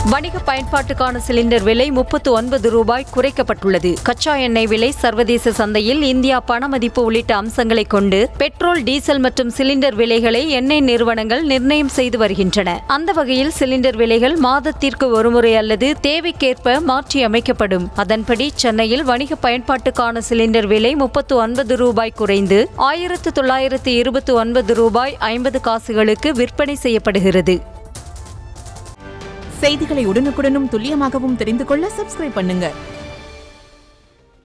வணிக பயன்பாட்டுக்கான சிலிண்டர் விலை முப்பத்து ஒன்பது ரூபாய் குறைக்கப்பட்டுள்ளது கச்சா எண்ணெய் விலை சர்வதேச சந்தையில் இந்தியா பண மதிப்பு உள்ளிட்ட அம்சங்களை கொண்டு பெட்ரோல் டீசல் மற்றும் சிலிண்டர் விலைகளை எண்ணெய் நிறுவனங்கள் நிர்ணயம் செய்து வருகின்றன அந்த வகையில் சிலிண்டர் விலைகள் மாதத்திற்கு ஒருமுறை அல்லது தேவைக்கேற்ப மாற்றி அமைக்கப்படும் அதன்படி சென்னையில் வணிக பயன்பாட்டுக்கான சிலிண்டர் விலை முப்பத்து ஒன்பது ரூபாய் குறைந்து ஆயிரத்து தொள்ளாயிரத்து இருபத்தி ஒன்பது ரூபாய் ஐம்பது காசுகளுக்கு விற்பனை செய்யப்படுகிறது செய்திகளை உடனுக்குடனும் துல்லியமாகவும் தெரிந்து கொள்ள சப்ஸ்கிரைப் பண்ணுங்க